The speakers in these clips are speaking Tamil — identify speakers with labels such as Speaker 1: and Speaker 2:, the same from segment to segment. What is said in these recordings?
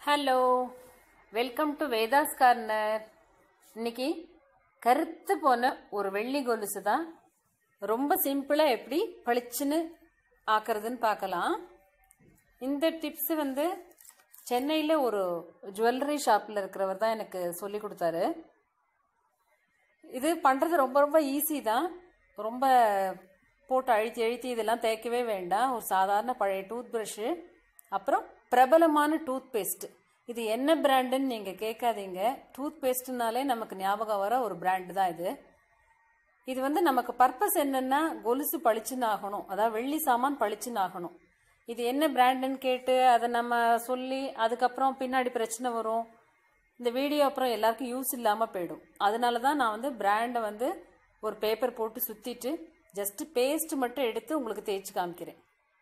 Speaker 1: hello welcome to Vedha's corner இன்னைக்கு கருத்து போன ஒரு வெள்ளி கொலுசு தான் ரொம்ப சிம்பிளாக எப்படி பளிச்சுன்னு ஆக்கிறதுன்னு பார்க்கலாம் இந்த டிப்ஸ் வந்து சென்னையில் ஒரு ஜுவல்லரி ஷாப்பில் இருக்கிறவர் தான் எனக்கு சொல்லி கொடுத்தாரு இது பண்ணுறது ரொம்ப ரொம்ப ஈஸி தான் ரொம்ப போட்டு அழுத்தி அழுத்தி இதெல்லாம் தேய்க்கவே வேண்டாம் ஒரு சாதாரண பழைய டூத் ப்ரஷ்ஷு அப்புறம் பிரபலமான டூத் பேஸ்ட் இது என்ன பிராண்டுன்னு நீங்கள் கேட்காதீங்க டூத் பேஸ்ட்னாலே நமக்கு ஞாபகம் வர ஒரு பிராண்டு தான் இது இது வந்து நமக்கு பர்பஸ் என்னன்னா கொலுசு பளிச்சுன்னு ஆகணும் அதாவது வெள்ளி சாமான் பளிச்சுன்னு ஆகணும் இது என்ன பிராண்டுன்னு கேட்டு அதை நம்ம சொல்லி அதுக்கப்புறம் பின்னாடி பிரச்சனை வரும் இந்த வீடியோ அப்புறம் எல்லாருக்கும் யூஸ் இல்லாமல் போயிடும் அதனால தான் நான் வந்து பிராண்டை வந்து ஒரு பேப்பர் போட்டு சுற்றிட்டு ஜஸ்ட் பேஸ்ட் மட்டும் எடுத்து உங்களுக்கு தேய்ச்சி காமிக்கிறேன்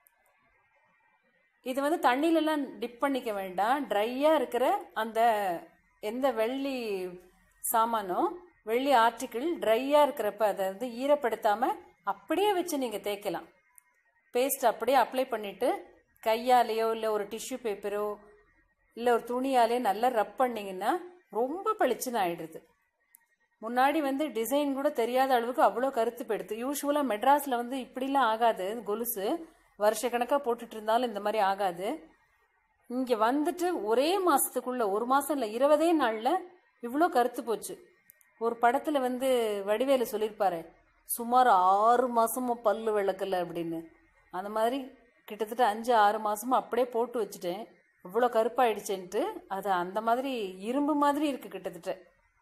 Speaker 1: இது வந்து தண்ணியிலலாம் டிப் பண்ணிக்க வேண்டாம் ட்ரையாக இருக்கிற அந்த எந்த வெள்ளி சாமானோ வெள்ளி ஆர்டிக்கிள் ட்ரையாக இருக்கிறப்ப அதை வந்து ஈரப்படுத்தாமல் அப்படியே வச்சு நீங்கள் தேய்க்கலாம் பேஸ்ட் அப்படியே அப்ளை பண்ணிவிட்டு கையாலேயோ இல்லை ஒரு டிஷ்யூ பேப்பரோ இல்லை ஒரு துணியாலேயோ நல்லா ரப் பண்ணிங்கன்னா ரொம்ப பளிச்சுன்னு ஆயிடுது முன்னாடி வந்து டிசைன் கூட தெரியாத அளவுக்கு அவ்வளோ கருத்து போயிடுது யூஸ்வலாக மெட்ராஸில் வந்து இப்படிலாம் ஆகாது கொலுசு வருஷக்கணக்காக போட்டுட்டு இருந்தாலும் இந்த மாதிரி ஆகாது இங்கே வந்துட்டு ஒரே மாதத்துக்குள்ளே ஒரு மாதம் இல்லை இருபதே நாளில் இவ்வளோ கருத்து போச்சு ஒரு படத்தில் வந்து வடிவேலு சொல்லியிருப்பாரு சுமார் ஆறு மாதமும் பல்லு விளக்கல அப்படின்னு அந்த மாதிரி கிட்டத்தட்ட அஞ்சு ஆறு மாதமும் அப்படியே போட்டு வச்சுட்டேன் இவ்வளோ கருப்பாயிடுச்சேன்ட்டு அது அந்த மாதிரி இரும்பு மாதிரி இருக்குது கிட்டத்தட்ட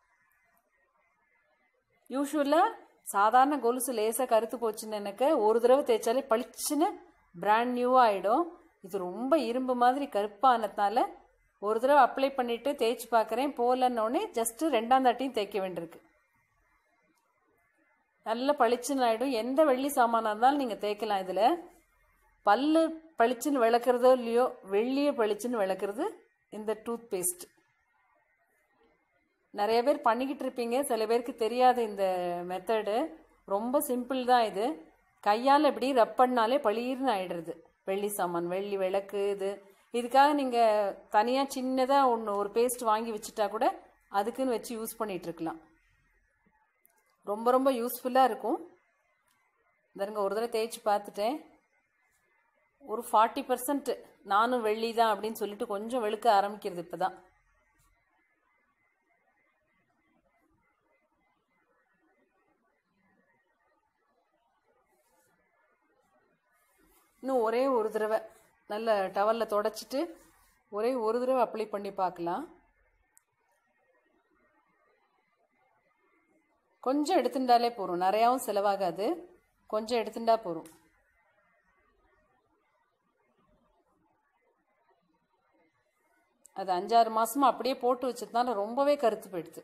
Speaker 1: யூஸ்வலாக சாதாரண கொலுசு லேசாக கருத்து போச்சுன்னு எனக்கு ஒரு தடவை தேய்ச்சாலே பளிச்சுன்னு பிராண்ட் நியூவாக ஆகிடும் இது ரொம்ப இரும்பு மாதிரி கருப்பானதுனால ஒரு தடவை அப்ளை பண்ணிவிட்டு தேய்ச்சி பார்க்குறேன் போகலன்னொடனே ஜஸ்ட்டு ரெண்டாம் தாட்டியும் தேய்க்க வேண்டியிருக்கு நல்ல பளிச்சுன்னு ஆகிடும் எந்த வெள்ளி சாமானாக இருந்தாலும் நீங்கள் தேய்க்கலாம் இதில் பல்லு பளிச்சுன்னு விளக்குறதோ இல்லையோ வெள்ளியை பளிச்சுன்னு விளக்குறது இந்த டூத் பேஸ்ட் நிறைய பேர் பண்ணிக்கிட்டு இருப்பீங்க சில பேருக்கு தெரியாது இந்த மெத்தடு ரொம்ப சிம்பிள் தான் இது கையால் இப்படி ரப் பண்ணாலே பளீர்னு ஆயிடுறது வெள்ளி சாமான் வெள்ளி விளக்கு இது இதுக்காக நீங்கள் தனியாக சின்னதாக ஒன்று ஒரு பேஸ்ட் வாங்கி வச்சுட்டா கூட அதுக்குன்னு வச்சு யூஸ் பண்ணிகிட்டு இருக்கலாம் ரொம்ப ரொம்ப யூஸ்ஃபுல்லாக இருக்கும் இதருங்க ஒரு தடவை தேய்ச்சி பார்த்துட்டேன் ஒரு ஃபார்ட்டி பர்சன்ட் நானும் வெள்ளி தான் அப்படின்னு சொல்லிட்டு கொஞ்சம் வெளுக்க ஆரம்பிக்கிறது இப்போ தான் இன்னும் ஒரே ஒரு தடவை நல்ல டவலில் தொடச்சிட்டு ஒரே ஒரு தடவை அப்ளை பண்ணி பார்க்கலாம் கொஞ்சம் எடுத்துட்டாலே போதும் நிறையாவும் செலவாகாது கொஞ்சம் எடுத்துட்டா போதும் அது அஞ்சாறு மாதமாக அப்படியே போட்டு வச்சதுனால ரொம்பவே கருத்து போயிடுது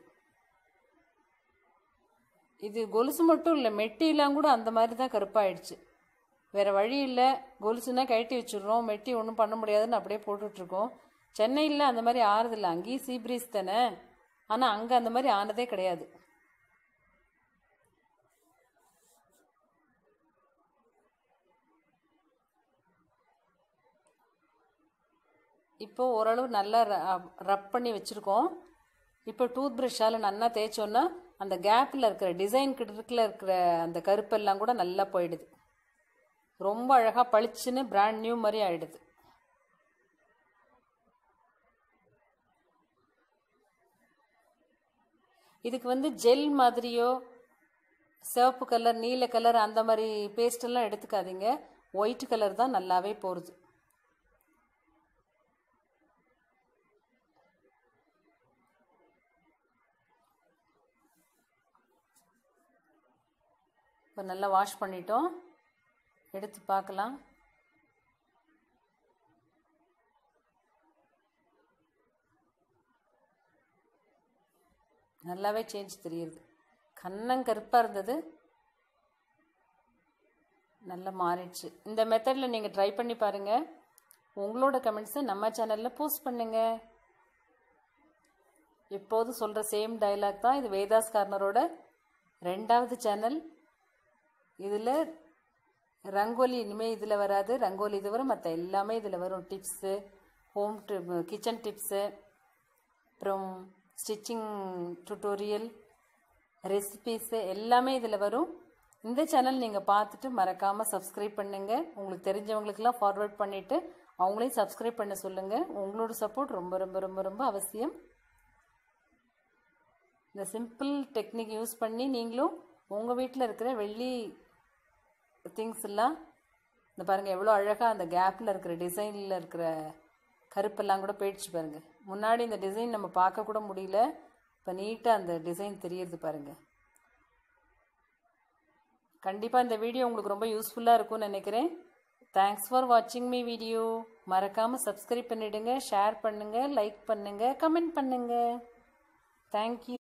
Speaker 1: இது கொலுசு மட்டும் இல்லை மெட்டிலாம் கூட அந்த மாதிரி தான் கருப்பாயிடுச்சு வேறு வழி இல்லை கொலுசுனா கழட்டி வச்சுடுறோம் மெட்டி ஒன்றும் பண்ண முடியாதுன்னு அப்படியே போட்டுட்ருக்கோம் சென்னையில் அந்த மாதிரி ஆறுதில்லை அங்கேயும் சீ பிரீஸ் தானே ஆனால் அங்கே அந்த மாதிரி ஆனதே கிடையாது இப்போ ஓரளவு நல்லா ரப் பண்ணி வச்சுருக்கோம் இப்போ டூத் ப்ரஷ்ஷால் நல்லா தேய்ச்சோன்னா அந்த கேப்பில் இருக்கிற டிசைன் கிட்டக்கில் இருக்கிற அந்த கருப்பெல்லாம் கூட நல்லா போயிடுது ரொம்ப அழகாக பளிச்சுன்னு பிராண்ட் நியூ மாதிரி ஆயிடுது இதுக்கு வந்து ஜெல் மாதிரியோ சிவப்பு கலர் நீல கலர் அந்த மாதிரி பேஸ்டெல்லாம் எடுத்துக்காதீங்க ஒயிட் கலர் தான் நல்லாவே போகிறது இப்போ நல்லா வாஷ் பண்ணிட்டோம் எடுத்து பார்க்கலாம் நல்லாவே சேஞ்ச் தெரியுது கண்ணங்கருப்பாக இருந்தது நல்லா மாறிடுச்சு இந்த மெத்தடில் நீங்கள் ட்ரை பண்ணி பாருங்கள் உங்களோட கமெண்ட்ஸை நம்ம சேனலில் போஸ்ட் பண்ணுங்கள் எப்போதும் சொல்கிற சேம் டைலாக் தான் இது வேதாஸ் கார்னரோட ரெண்டாவது சேனல் இதில் ரங்கோலி இனிமேல் இதில் வராது ரங்கோலி இது வரும் மற்ற எல்லாமே இதில் வரும் டிப்ஸு ஹோம் கிச்சன் டிப்ஸு அப்புறம் ஸ்டிச்சிங் டுட்டோரியல் ரெசிபீஸு எல்லாமே இதில் வரும் இந்த சேனல் நீங்கள் பார்த்துட்டு மறக்காமல் சப்ஸ்கிரைப் பண்ணுங்கள் உங்களுக்கு தெரிஞ்சவங்களுக்கெல்லாம் ஃபார்வர்ட் பண்ணிவிட்டு அவங்களையும் சப்ஸ்கிரைப் பண்ண சொல்லுங்கள் உங்களோட சப்போர்ட் ரொம்ப ரொம்ப ரொம்ப ரொம்ப அவசியம் இந்த சிம்பிள் டெக்னிக் யூஸ் பண்ணி நீங்களும் உங்கள் வீட்டில் இருக்கிற வெள்ளி திங்ஸ் எல்லாம் இந்த பாருங்கள் எவ்வளோ அழகாக அந்த கேப்பில் இருக்கிற டிசைனில் இருக்கிற கருப்பெல்லாம் கூட போயிடுச்சு பாருங்கள் முன்னாடி இந்த டிசைன் நம்ம பார்க்க கூட முடியல இப்போ நீட்டாக அந்த டிசைன் தெரியறது பாருங்கள் கண்டிப்பாக இந்த வீடியோ உங்களுக்கு ரொம்ப யூஸ்ஃபுல்லாக இருக்கும்னு நினைக்கிறேன் தேங்க்ஸ் ஃபார் வாட்சிங் மீ வீடியோ மறக்காமல் சப்ஸ்கிரைப் பண்ணிவிடுங்க ஷேர் பண்ணுங்கள் லைக் பண்ணுங்கள் கமெண்ட் பண்ணுங்கள் தேங்க்யூ